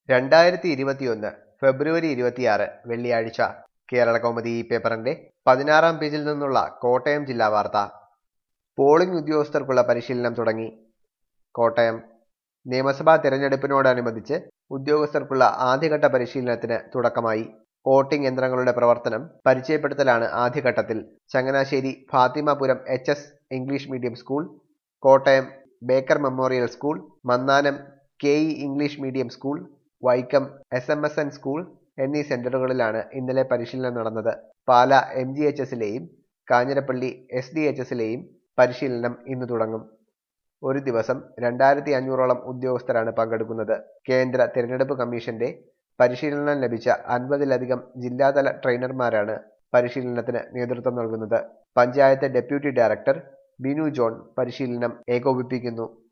രണ്ടായിരത്തി ഇരുപത്തിയൊന്ന് ഫെബ്രുവരി ഇരുപത്തിയാറ് വെള്ളിയാഴ്ച കേരള കൗമുദി ഈ പേപ്പറിന്റെ പതിനാറാം പേജിൽ നിന്നുള്ള കോട്ടയം ജില്ലാ വാർത്ത പോളിംഗ് ഉദ്യോഗസ്ഥർക്കുള്ള പരിശീലനം തുടങ്ങി കോട്ടയം നിയമസഭാ തെരഞ്ഞെടുപ്പിനോടനുബന്ധിച്ച് ഉദ്യോഗസ്ഥർക്കുള്ള ആദ്യഘട്ട പരിശീലനത്തിന് തുടക്കമായി വോട്ടിംഗ് യന്ത്രങ്ങളുടെ പ്രവർത്തനം പരിചയപ്പെടുത്തലാണ് ആദ്യഘട്ടത്തിൽ Changanassery Fathimapuram H S English medium school Kottayam Baker Memorial school Mannanam K E English medium school Vaikom S M S N school എന്നീ സെന്ററുകളിലാണ് ഇന്നലെ പരിശീലനം നടന്നത് പാല എം ജി എച്ച് എസിലെയും കാഞ്ഞിരപ്പള്ളി എസ് ഡി എച്ച് എസിലെയും പരിശീലനം ഇന്ന് തുടങ്ങും ഒരു ദിവസം രണ്ടായിരത്തി അഞ്ഞൂറോളം ഉദ്യോഗസ്ഥരാണ് പങ്കെടുക്കുന്നത് കേന്ദ്ര തിരഞ്ഞെടുപ്പ് കമ്മീഷന്റെ പരിശീലനം ലഭിച്ച അൻപതിലധികം ജില്ലാതല ട്രെയിനർമാരാണ് പരിശീലനത്തിന് നേതൃത്വം നൽകുന്നത് panchayat deputy director Binu John പരിശീലനം ഏകോപിപ്പിക്കുന്നു